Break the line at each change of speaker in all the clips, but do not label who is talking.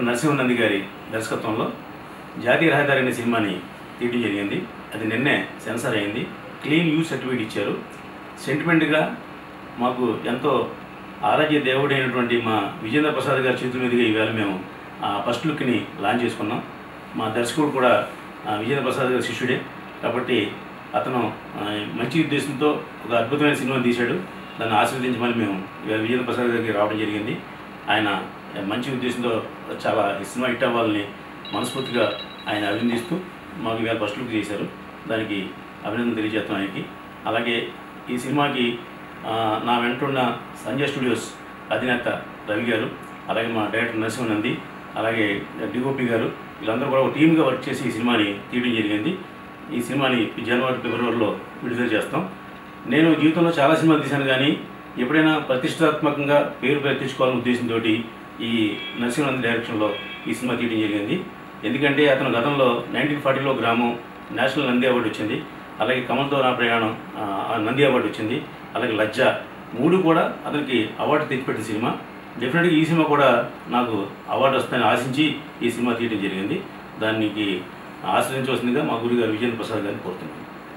Director నరసింహనంది గారి దర్శకత్వంలో జాతీయ రహదారి అనే సినిమాని తీయడం జరిగింది అది నిన్నే సెన్సార్ అయింది క్లీన్ యూ సర్టిఫికేట్ ఇచ్చారు సెంటిమెంట్గా మాకు ఎంతో ఆరాధ్య దేవుడైనటువంటి మా విజేంద్ర ప్రసాద్ గారి చేతుల మీదుగా ఈవేళ మేము ఆ ఫస్ట్ లుక్ని లాంచ్ చేసుకున్నాం మా దర్శకుడు కూడా ఆ, విజేంద్ర ప్రసాద్ గారి శిష్యుడే కాబట్టి అతను ఆ, మంచి ఉద్దేశంతో ఒక అద్భుతమైన సినిమాని తీశాడు దాన్ని ఆశీర్వదించమని మేము ఇవాళ విజేంద్ర ప్రసాద్ గారికి రావడం జరిగింది ఆయన మంచి ఉద్దేశంతో చాలా ఈ సినిమా హిట్ అవ్వాలని మనస్ఫూర్తిగా ఆయన అభినందిస్తూ మాకు ఇవాళ ఫస్ట్ లుక్ చేశారు దానికి అభినందన తెలియజేస్తాం ఆయనకి అలాగే ఈ సినిమాకి ఆ, నా వెంటున్న సంజయ్ స్టూడియోస్ అధినేత రవి గారు అలాగే మా డైరెక్టర్ నరసింహనంది అలాగే డిఓపి గారు వీళ్ళందరూ కూడా ఒక టీమ్గా వర్క్ చేసి ఈ సినిమాని తీయడం జరిగింది ఈ సినిమాని జనవరి ఫిబ్రవరిలో విడుదల చేస్తాం నేను జీవితంలో చాలా సినిమాలు తీశాను కానీ ఎప్పుడైనా ప్రతిష్టాత్మకంగా పేరు ప్రతిష్ఠించుకోవాలనే ఉద్దేశంతో ఈ నరసింహనంది డైరెక్షన్లో ఈ సినిమా తీయడం జరిగింది ఎందుకంటే అతను గతంలో నైన్టీన్ ఫార్టీలో గ్రామం నేషనల్ నంది అవార్డు వచ్చింది అలాగే కమల్తో నా ప్రయాణం ఆ, ఆ నంది అవార్డు వచ్చింది అలాగే లజ్జ మూడు కూడా అతనికి అవార్డు తెచ్చిపెట్టిన సినిమా డెఫినెట్గా ఈ సినిమా కూడా నాకు అవార్డు వస్తుందని ఆశించి ఈ సినిమా తీయడం జరిగింది దానికి ఆశ్రయించవలసిందిగా మా గురుగారు విజేంద్ర ప్రసాద్ గారిని కోరుతున్నాను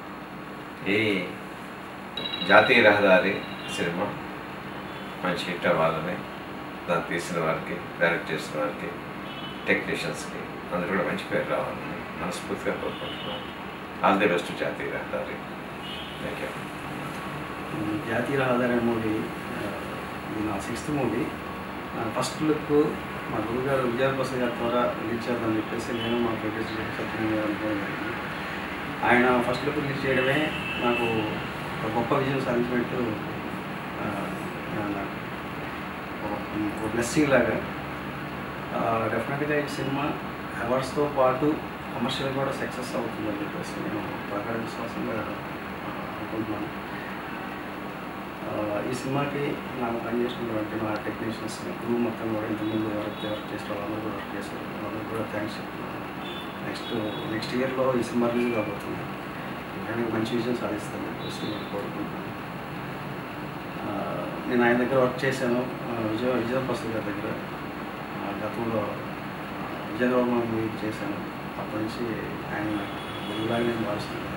ఈ జాతీయ రహదారి సినిమా మంచి హిట్ అవ్వాలని దాన్ని తీసిన వారికి డైరెక్ట్ చేసిన వారికి టెక్నీషియన్స్కి అందరూ కూడా మంచి పేరు రావాలని మనస్ఫూర్తిగా కోరుకుంటున్నాను ఆల్ ది బెస్ట్ జాతీయ రహదారి థ్యాంక్ యూ
జాతీయ రహదారి మూవీ ఇది నా సిక్స్త్ మూవీ ఫస్ట్ లుక్ మా గురుగారు విజయప్రసాద్ గారి ద్వారా రిలీజ్ చేద్దామని చెప్పేసి నేను మా ప్రొడ్యూసర్ సత్యనారాయణ గారు అనుకోవడం జరిగింది. ఆయన ఫస్ట్ లుక్ రిలీజ్ చేయడమే నాకు ఒక గొప్ప విజయం సాధించినట్టు ఆ, నాకు ఒక- ఒక బ్లెస్సింగ్ లాగా డెఫినెట్గా ఈ సినిమా అవార్డ్స్తో పాటు కమర్షియల్ కూడా సక్సెస్ అవుతుందని చెప్పేసి నేను ప్రకారం విశ్వాసంగా ఆ, అనుకుంటున్నాను ఆ, ఈ సినిమాకి నాకు పనిచేసినటువంటి మా టెక్నీషియన్స్ క్రూ మొత్తం కూడా ఇంతకుముందు ఎవరైతే వర్క్ చేసిన వాళ్ళందరూ కూడా వర్క్ చేశారు వాళ్ళందరూ కూడా థ్యాంక్స్ చెప్తున్నాను నెక్స్ట్ నెక్స్ట్ ఇయర్లో ఈ సినిమా రిలీజ్ కాబోతుంది దానికి మంచి విజయం సాధిస్తాను చెప్పేసి నేను కోరుకుంటున్నాను ఆ, నేను ఆయన దగ్గర వర్క్ చేశాను ఆ, విజయ విజయ ప్రసాద్ గారి దగ్గర ఆ, గతంలో విజయవర్మ మూవీ చేశాను అప్పటి నుంచి ఆయన నాకు గురువులాగా నేను భావిస్తున్నాను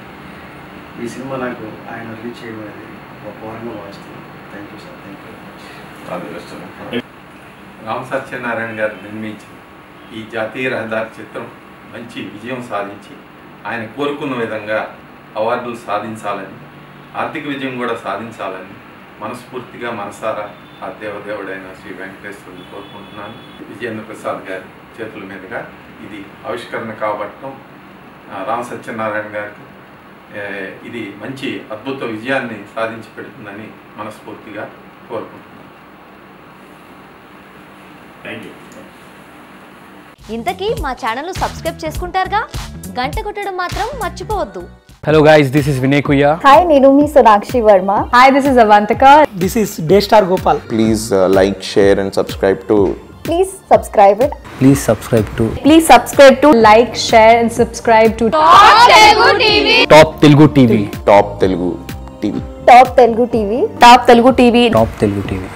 ఈ సినిమా నాకు ఆయన రిలీజ్ చేయడం అనేది గొప్ప వారంగా భావిస్తున్నాను thank you sir thank you
all the best
Rama Satyanarayana garu నిర్మించిన ఈ జాతీయ రహదారి చిత్రం మంచి విజయం సాధించి ఆయన కోరుకున్న విధంగా అవార్డులు సాధించాలని ఆర్థిక విజయం కూడా సాధించాలని మనస్ఫూర్తిగా మనసారా ఆ దేవదేవుడైన శ్రీ వెంకటేశ్వరుని కోరుకుంటున్నాను విజయేంద్ర ప్రసాద్ గారి చేతుల మీదుగా ఇది ఆవిష్కరణ కాబట్టడం ఆ, రామ సత్యనారాయణ గారికి ఏ, ఇది మంచి అద్భుత విజయాన్ని సాధించి పెడుతుందని మనస్ఫూర్తిగా కోరుకుంటున్నాను
థ్యాంక్ యూ
ఇంతకీ మా ఛానల్ను సబ్స్క్రైబ్ చేసుకుంటారుగా గంట కొట్టడం మాత్రం మర్చిపోవద్దు
Hello guys, this is Vinay Kuya.
Hi, Nirumi Sonakshi Verma.
Hi, this is Avantika.
This is Daystar Gopal.
please uh, like, share, and subscribe to
Please subscribe it.
Please subscribe to
Please subscribe to like, share, and subscribe to
Top Telugu TV.
Top Telugu TV.
Top Telugu TV.
Top Telugu TV.
Top Telugu TV.